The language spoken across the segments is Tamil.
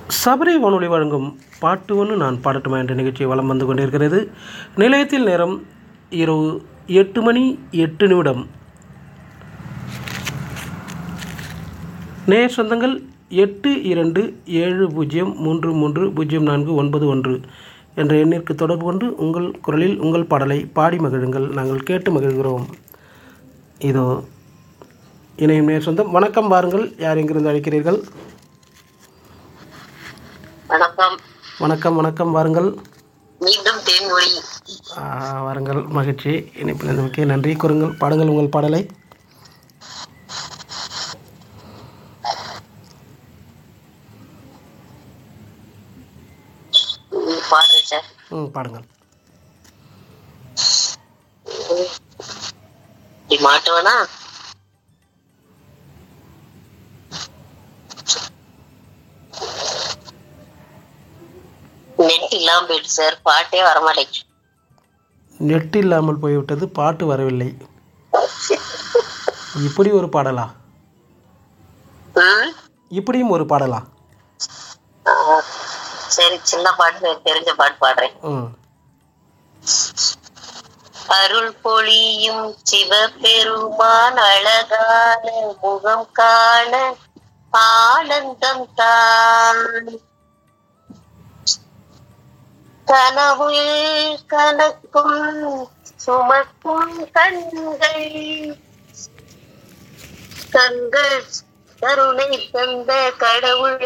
சபரி வானொலி வழங்கும் பாட்டு ஒன்று நான் பாடட்டுமா என்ற நிகழ்ச்சி வலம் வந்து கொண்டிருக்கிறது நிலையத்தில் நேரம் இரவு எட்டு மணி எட்டு நிமிடம் நேர் சொந்தங்கள் எட்டு இரண்டு ஏழு பூஜ்ஜியம் மூன்று மூன்று பூஜ்ஜியம் நான்கு ஒன்பது ஒன்று என்ற எண்ணிற்கு தொடர்பு கொண்டு உங்கள் குரலில் உங்கள் பாடலை பாடி மகிழுங்கள் நாங்கள் கேட்டு மகிழ்கிறோம் இதோ இணையும் நேர் சொந்தம் வணக்கம் வாருங்கள் யார் எங்கிருந்து அழைக்கிறீர்கள் வணக்கம் வணக்கம் வணக்கம் வாருங்கள் மீண்டும் தேன்மொழி ஆ, வாருங்கள் மகிழ்ச்சி இணைப்பில் நமக்கு நன்றி கூறுங்கள் பாடுங்கள் உங்கள் பாடலை ம், பாடுறேன் சார் ம் பாடுங்கள் இப்படி மாட்டுவேனா நெட் இல்லாம போயிட்டு சார் பாட்டே வரமாட்டேங்குது நெட் இல்லாமல் போய்விட்டது பாட்டு வரவில்லை இப்படி ஒரு பாடலா ம்? இப்படியும் ஒரு பாடலா ஆ, சரி சின்ன பாட்டு எனக்கு தெரிஞ்ச பாட்டு பாடுறேன் ம் அருள் பொழியும் சிவபெருமான் அழகான முகம் காண ஆனந்தம் தான் கனவுள் கணக்கும் சுமக்கும் கண்கள் கண்கள் கருணை தந்த கடவுள்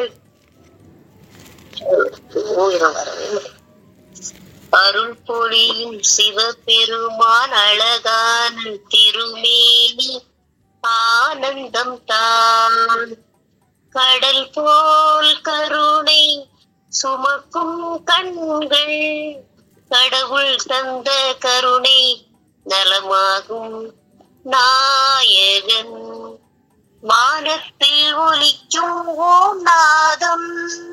உயிரம் வரவே இல்லை. அருள் பொழியும் சிவபெருமான் அழகான திருமேனி ஆனந்தம் தான் கடல் போல் கருணை சுமக்கும் கண்கள் கடவுள் தந்த கருணை நலமாகும் நாயகன் வானத்தில் ஒலிக்கும் ஓம் நாதம்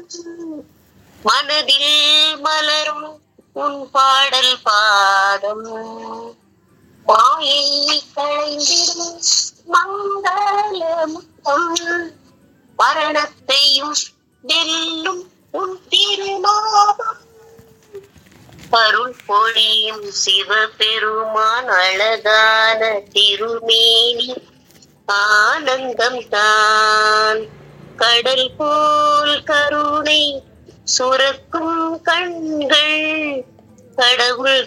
மனதில் மலரும் உன் பாடல் பாதம் மாயை களைந்திடும் மங்கள முத்தம் மரணத்தையும் வெல்லும் உன் திருநாமம் அருள் பொழியும் சிவபெருமான் அழகான திருமேனி ஆனந்தம் தான் கடல் போல் கருணை சுரக்கும் கண்கள் கடவுள்